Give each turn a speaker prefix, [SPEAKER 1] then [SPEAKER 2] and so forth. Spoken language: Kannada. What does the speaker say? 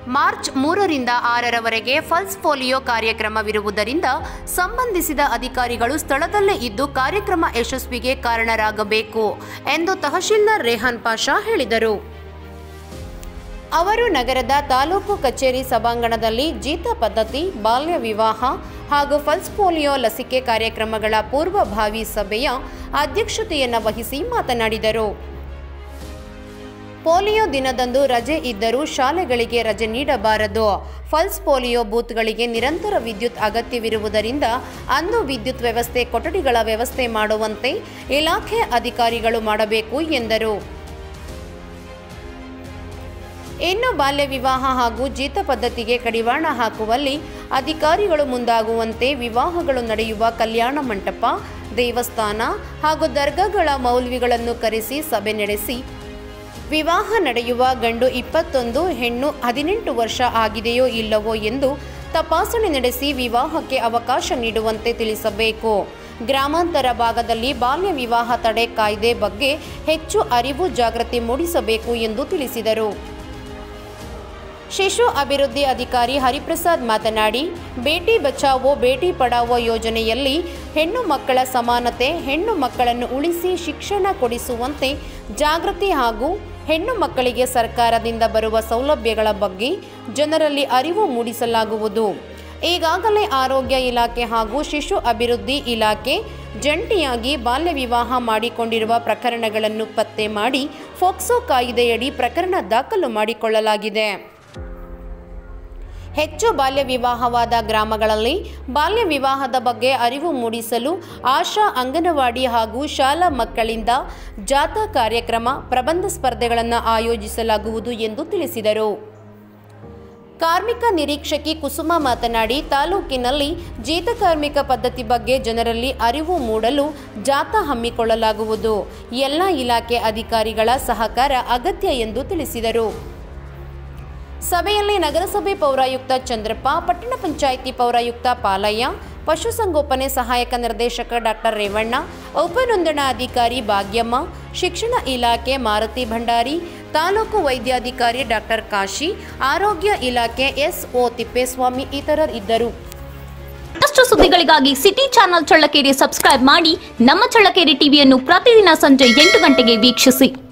[SPEAKER 1] ಮಾರ್ಚ್ ಮೂರರಿಂದ ಆರರವರೆಗೆ ಪಲ್ಸ್ ಪೋಲಿಯೋ ಕಾರ್ಯಕ್ರಮವಿರುವುದರಿಂದ ಸಂಬಂಧಿಸಿದ ಅಧಿಕಾರಿಗಳು ಸ್ಥಳದಲ್ಲೇ ಇದ್ದು ಕಾರ್ಯಕ್ರಮ ಯಶಸ್ವಿಗೆ ಕಾರಣರಾಗಬೇಕು ಎಂದು ತಹಶೀಲ್ದಾರ್ ರೇಹಾನ್ ಪಾಷಾ ಹೇಳಿದರು ಅವರು ನಗರದ ತಾಲೂಕು ಕಚೇರಿ ಸಭಾಂಗಣದಲ್ಲಿ ಜೀತ ಪದ್ಧತಿ ಬಾಲ್ಯ ವಿವಾಹ ಹಾಗೂ ಪಲ್ಸ್ ಪೋಲಿಯೋ ಲಸಿಕೆ ಕಾರ್ಯಕ್ರಮಗಳ ಪೂರ್ವಭಾವಿ ಸಭೆಯ ಅಧ್ಯಕ್ಷತೆಯನ್ನು ವಹಿಸಿ ಮಾತನಾಡಿದರು ಪೋಲಿಯೋ ದಿನದಂದು ರಜೆ ಇದ್ದರೂ ಶಾಲೆಗಳಿಗೆ ರಜೆ ನೀಡಬಾರದು ಪಲ್ಸ್ ಪೋಲಿಯೋ ಬೂತ್ಗಳಿಗೆ ನಿರಂತರ ವಿದ್ಯುತ್ ಅಗತ್ಯವಿರುವುದರಿಂದ ಅಂದು ವಿದ್ಯುತ್ ವ್ಯವಸ್ಥೆ ಕೊಠಡಿಗಳ ವ್ಯವಸ್ಥೆ ಮಾಡುವಂತೆ ಇಲಾಖೆ ಅಧಿಕಾರಿಗಳು ಮಾಡಬೇಕು ಎಂದರು ಇನ್ನು ಬಾಲ್ಯ ವಿವಾಹ ಹಾಗೂ ಜೀತ ಪದ್ಧತಿಗೆ ಕಡಿವಾಣ ಹಾಕುವಲ್ಲಿ ಅಧಿಕಾರಿಗಳು ಮುಂದಾಗುವಂತೆ ವಿವಾಹಗಳು ನಡೆಯುವ ಕಲ್ಯಾಣ ಮಂಟಪ ದೇವಸ್ಥಾನ ಹಾಗೂ ದರ್ಗಾಗಳ ಮೌಲ್ವಿಗಳನ್ನು ಕರೆಸಿ ಸಭೆ ನಡೆಸಿ ವಿವಾಹ ನಡೆಯುವ ಗಂಡು ಇಪ್ಪತ್ತೊಂದು ಹೆಣ್ಣು ಹದಿನೆಂಟು ವರ್ಷ ಆಗಿದೆಯೋ ಇಲ್ಲವೋ ಎಂದು ತಪಾಸಣೆ ನಡೆಸಿ ವಿವಾಹಕ್ಕೆ ಅವಕಾಶ ನೀಡುವಂತೆ ತಿಳಿಸಬೇಕು ಗ್ರಾಮಾಂತರ ಭಾಗದಲ್ಲಿ ಬಾಲ್ಯ ವಿವಾಹ ತಡೆ ಕಾಯ್ದೆ ಬಗ್ಗೆ ಹೆಚ್ಚು ಅರಿವು ಜಾಗೃತಿ ಮೂಡಿಸಬೇಕು ಎಂದು ತಿಳಿಸಿದರು ಶಿಶು ಅಭಿವೃದ್ಧಿ ಅಧಿಕಾರಿ ಹರಿಪ್ರಸಾದ್ ಮಾತನಾಡಿ ಬೇಟಿ ಬಚಾವೋ ಬೇಟಿ ಪಡಾವೋ ಯೋಜನೆಯಲ್ಲಿ ಹೆಣ್ಣು ಮಕ್ಕಳ ಸಮಾನತೆ ಹೆಣ್ಣು ಮಕ್ಕಳನ್ನು ಉಳಿಸಿ ಶಿಕ್ಷಣ ಕೊಡಿಸುವಂತೆ ಜಾಗೃತಿ ಹಾಗೂ ಹೆಣ್ಣು ಮಕ್ಕಳಿಗೆ ಸರ್ಕಾರದಿಂದ ಬರುವ ಸೌಲಭ್ಯಗಳ ಬಗ್ಗೆ ಜನರಲ್ಲಿ ಅರಿವು ಮೂಡಿಸಲಾಗುವುದು ಈಗಾಗಲೇ ಆರೋಗ್ಯ ಇಲಾಖೆ ಹಾಗೂ ಶಿಶು ಅಭಿವೃದ್ಧಿ ಇಲಾಖೆ ಜಂಟಿಯಾಗಿ ಬಾಲ್ಯ ವಿವಾಹ ಮಾಡಿಕೊಂಡಿರುವ ಪ್ರಕರಣಗಳನ್ನು ಪತ್ತೆ ಮಾಡಿ ಫೋಕ್ಸೋ ಕಾಯ್ದೆಯಡಿ ಪ್ರಕರಣ ದಾಖಲು ಮಾಡಿಕೊಳ್ಳಲಾಗಿದೆ ಹೆಚ್ಚು ಬಾಲ್ಯ ವಿವಾಹವಾದ ಗ್ರಾಮಗಳಲ್ಲಿ ಬಾಲ್ಯ ವಿವಾಹದ ಬಗ್ಗೆ ಅರಿವು ಮೂಡಿಸಲು ಆಶಾ ಅಂಗನವಾಡಿ ಹಾಗೂ ಶಾಲಾ ಮಕ್ಕಳಿಂದ ಜಾಥಾ ಕಾರ್ಯಕ್ರಮ ಪ್ರಬಂಧ ಸ್ಪರ್ಧೆಗಳನ್ನು ಆಯೋಜಿಸಲಾಗುವುದು ಎಂದು ತಿಳಿಸಿದರು ಕಾರ್ಮಿಕ ನಿರೀಕ್ಷಕಿ ಕುಸುಮ ಮಾತನಾಡಿ ತಾಲೂಕಿನಲ್ಲಿ ಜೀತ ಕಾರ್ಮಿಕ ಪದ್ಧತಿ ಬಗ್ಗೆ ಜನರಲ್ಲಿ ಅರಿವು ಮೂಡಲು ಜಾಥಾ ಹಮ್ಮಿಕೊಳ್ಳಲಾಗುವುದು ಎಲ್ಲ ಇಲಾಖೆ ಅಧಿಕಾರಿಗಳ ಸಹಕಾರ ಅಗತ್ಯ ಎಂದು ತಿಳಿಸಿದರು ಸಭೆಯಲ್ಲಿ ನಗರಸಭೆ ಪೌರಾಯುಕ್ತ ಚಂದ್ರಪ್ಪ ಪಟ್ಟಣ ಪಂಚಾಯಿತಿ ಪೌರಾಯುಕ್ತ ಪಾಲಯ್ಯ ಪಶುಸಂಗೋಪನೆ ಸಹಾಯಕ ನಿರ್ದೇಶಕ ಡಾಕ್ಟರ್ ರೇವಣ್ಣ ಉಪನೋಂದಣಾಧಿಕಾರಿ ಭಾಗ್ಯಮ್ಮ ಶಿಕ್ಷಣ ಇಲಾಖೆ ಮಾರುತಿ ಭಂಡಾರಿ ತಾಲೂಕು ವೈದ್ಯಾಧಿಕಾರಿ ಡಾಕ್ಟರ್ ಕಾಶಿ ಆರೋಗ್ಯ ಇಲಾಖೆ ಎಸ್ಒ ತಿಪ್ಪೇಸ್ವಾಮಿ ಇತರರಿದ್ದರು
[SPEAKER 2] ಮತ್ತಷ್ಟು ಸುದ್ದಿಗಳಿಗಾಗಿ ಸಿಟಿ ಚಾನೆಲ್ ಚಳ್ಳಕೆರೆ ಸಬ್ಸ್ಕ್ರೈಬ್ ಮಾಡಿ ನಮ್ಮ ಚಳ್ಳಕೆರೆ ಟಿವಿಯನ್ನು ಪ್ರತಿದಿನ ಸಂಜೆ ಎಂಟು ಗಂಟೆಗೆ ವೀಕ್ಷಿಸಿ